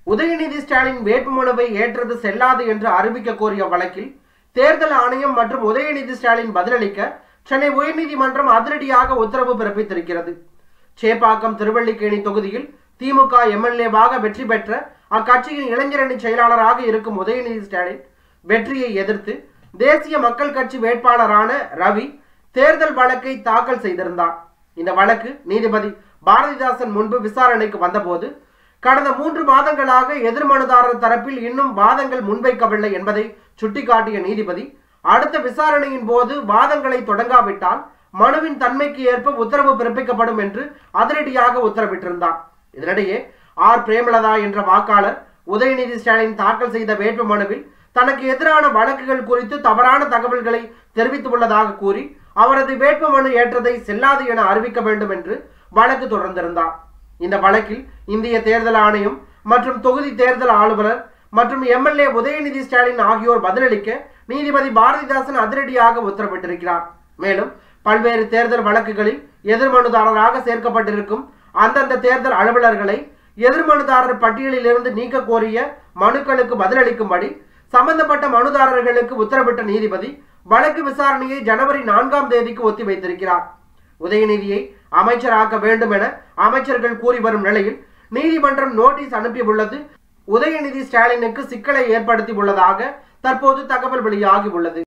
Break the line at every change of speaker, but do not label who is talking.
உதயநிதி ஸ்டாலின் வேட்புமனுவை ஏற்றது செல்லாது என்று அறிவிக்க கோரிய வழக்கில் தேர்தல் ஆணையம் மற்றும் உதயநிதி ஸ்டாலின் பதிலளிக்க சென்னை உயர்நீதிமன்றம் அதிரடியாக உத்தரவு பிறப்பித்திருக்கிறது சேப்பாக்கம் திருவள்ளிக்கேணி தொகுதியில் திமுக எம்எல்ஏவாக வெற்றி பெற்ற அக்கட்சியின் இளைஞரணி செயலாளராக இருக்கும் உதயநிதி ஸ்டாலின் வெற்றியை எதிர்த்து தேசிய மக்கள் கட்சி வேட்பாளரான ரவி தேர்தல் வழக்கை தாக்கல் செய்திருந்தார் இந்த வழக்கு நீதிபதி பாரதிதாசன் முன்பு விசாரணைக்கு வந்தபோது கடந்த மூன்று மாதங்களாக எதிர்மனுதாரர் தரப்பில் இன்னும் வாதங்கள் முன்வைக்கவில்லை என்பதை சுட்டிக்காட்டிய நீதிபதி அடுத்த விசாரணையின் போது வாதங்களை தொடங்காவிட்டால் மனுவின் தன்மைக்கு ஏற்ப உத்தரவு பிறப்பிக்கப்படும் என்று அதிரடியாக உத்தரவிட்டிருந்தார் இதனிடையே ஆர் பிரேமலதா என்ற வாக்காளர் உதயநிதி ஸ்டாலின் தாக்கல் செய்த வேட்பு மனுவில் தனக்கு எதிரான வழக்குகள் குறித்து தவறான தகவல்களை தெரிவித்துள்ளதாக கூறி அவரது வேட்புமனு ஏற்றதை செல்லாது என அறிவிக்க வேண்டும் என்று வழக்கு தொடர்ந்திருந்தார் இந்த வழக்கில் இந்திய தேர்தல் ஆணையம் மற்றும் தொகுதி தேர்தல் அலுவலர் மற்றும் எம்எல்ஏ உதயநிதி ஸ்டாலின் ஆகியோர் பதிலளிக்க நீதிபதி பாரதிதாசன் அதிரடியாக உத்தரவிட்டிருக்கிறார் மேலும் பல்வேறு தேர்தல் வழக்குகளில் எதிர்மனுதாரராக சேர்க்கப்பட்டிருக்கும் அந்தந்த தேர்தல் அலுவலர்களை எதிர்மனுதாரர் பட்டியலில் இருந்து நீக்க கோரிய மனுக்களுக்கு பதிலளிக்கும்படி சம்பந்தப்பட்ட மனுதாரர்களுக்கு உத்தரவிட்ட நீதிபதி வழக்கு விசாரணையை ஜனவரி நான்காம் தேதிக்கு ஒத்திவைத்திருக்கிறார் உதயநிதியை அமைச்சராக்க வேண்டும் என அமைச்சர்கள் கூறி வரும் நிலையில் நீதிமன்றம் நோட்டீஸ் அனுப்பியுள்ளது உதயநிதி ஸ்டாலினுக்கு சிக்கலை ஏற்படுத்தி உள்ளதாக தற்போது தகவல் வெளியாகி உள்ளது